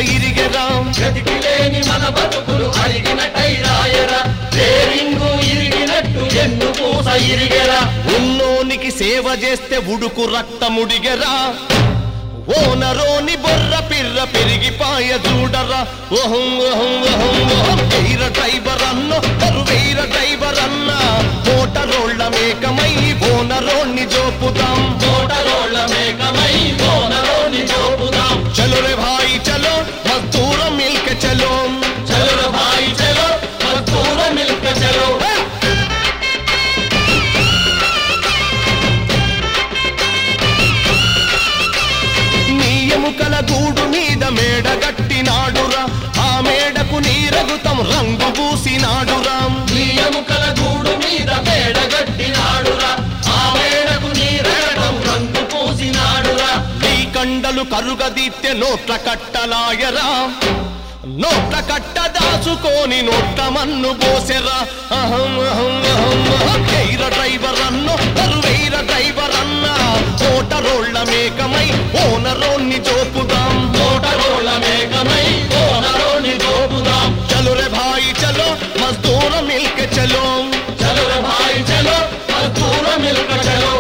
ఇరిగెరా గతికి లేని మన బతుకులు అరిగినట్టయిరాయరా రేరింగు ఇరిగినట్టు ఎన్ను పూస ఇరిగెరా ఉన్నోనికి సేవ చేస్తే ఉడుకు రక్తముడిగెరా ఓనరోని బొర్ర పిర్ర పెరిగిపాయ చూడరా ఓహం ఓహం ఓహం ఓహం ఎయిర డ్రైవర్ అన్నో కరువెయిర డ్రైవర్ అన్న మోటరోళ్ళ మేకమై ఓనరోణ్ణి జోపుదాం తోటరోళ్ళ మేకమై కోనలోని చూపుదాం చలో రే భాయి చలో మద్దూరం మిల్క చలో చలో భాయి చలో మద్దూర మిల్క చలో నీ ఎముకల గూడు మీద మేడ గట్టినాడురా ఆ మేడకు నీరగుతం రంగు పూసినాడురా నీ ఎముకల గూడు మీద మేడగట్టినాడురా ఆ మేడకు నీరగటం రంగు పూసినాడురా నీ కండలు కరుగదీత్తె నోట్ల కట్టలాయరా నోట్ల కట్ట దాచుకొని నోట్ల మన్ను పోసెరా అహం అహం అహం అహం ఎయిర డ్రైవర్ అన్నో కరువెయిర డ్రైవర్ అన్న ఓటరోళ్ళ మేకమై ఓనరోన్ని జోపుదాం తోటరోళ్ళ మేకమై కోనలోని చూపుదాం చలో రే భాయి చలో మజ్దూర మిల్క చలో చలో భాయి చలో మద్దూర మిల్క చలో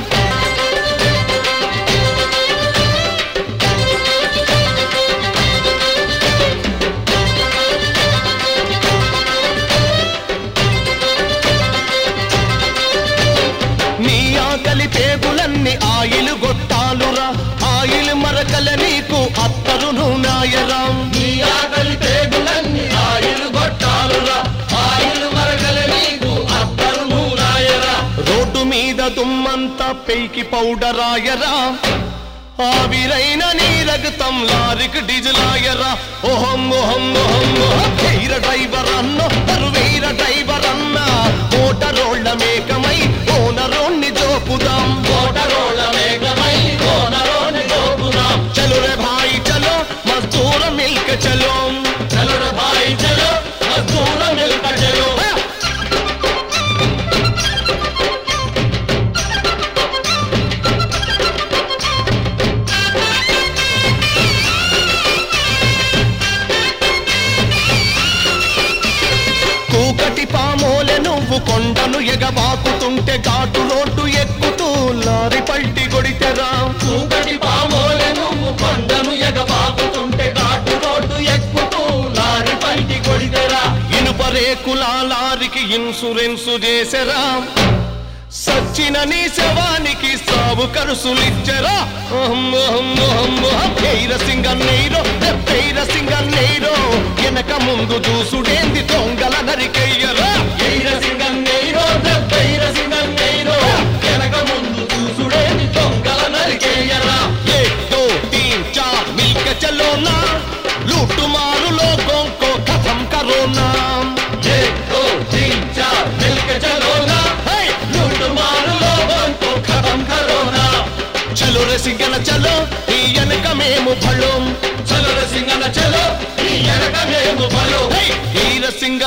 నీ ఆకలి పేగులన్నీ ఆయిలు గొట్టాలురా ఆయిల్ మరకల నీకు అత్తరును నాయరాం నీ ఆకలి పేగులన్నీ ఆయిలు గొట్టాలురా ఆయిలు మరగల నీకు అత్తరు నూరాయరా రోడ్డు మీద దుమ్మంతా పెయికి పౌడరాయరా ఆవిరైన నీ రగతం లారికి డిజలాయరా ఓహం ఓహం ఓహం ఓహం ఎయిర డ్రైవర్ అన్నో తరువైర డ్రైవర్ అన్న ఓటరోళ్ళ మేకమై ఓనరోణ్ణి జోపుదాం తోటరోళ్ళ మేకమై కోనలోని చూపుదాం చలో రే భాయి చలో మజ్దూర మిల్క చలో చలో భాయి చలో మద్దూర మిల్క చలో కూకటి పామోలె నువ్వు కొండను ఎగబాకుతుంటే ఘాటు రోడ్డు ఎక్కుతూ లారి పల్టి కొడితెరా చూకటి పామోలె నువ్వు కొండను ఎగబాకుతుంటే ఘాటు రోడ్డు ఎక్కుతూ లారి పైకి కొడితెరా ఇనుప రేకుల లారికి ఇన్సూరెన్సు చేసెరా సచ్చిన నీ శవానికి సావు కరుసులిచ్చరా ఎయిర సింగన్నీరో ఎయిర సింగన్నీరో వెనక ముందు చూసుడేంది దొంగల నరికెయ్యరా ఎయిర సింగన్నీరో దెబ్బైర సింగన్నీరో వెనక ముందు చూసుడేది దొంగల నరికేయరా एक दो तीन चार मिलके चलो ना लूट मारू लोगों को खत्म करो ना एक दो तीन चार मिलके चलो ना हे! लूट मार लोगों को खत्म करो ना చలో రే సింగన చలో ఈ వెనక మేము భళం చలో రే సింగన చలో ఈ వెనక మేము బలో ఈర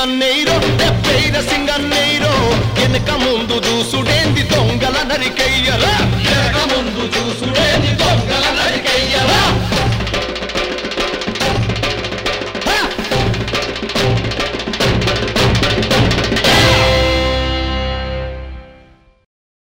సింగన్నీరో ఎప్పైర సింగన్నీరో వెనక ముందు చూసుడేంది దొంగల నరికెయ్యరా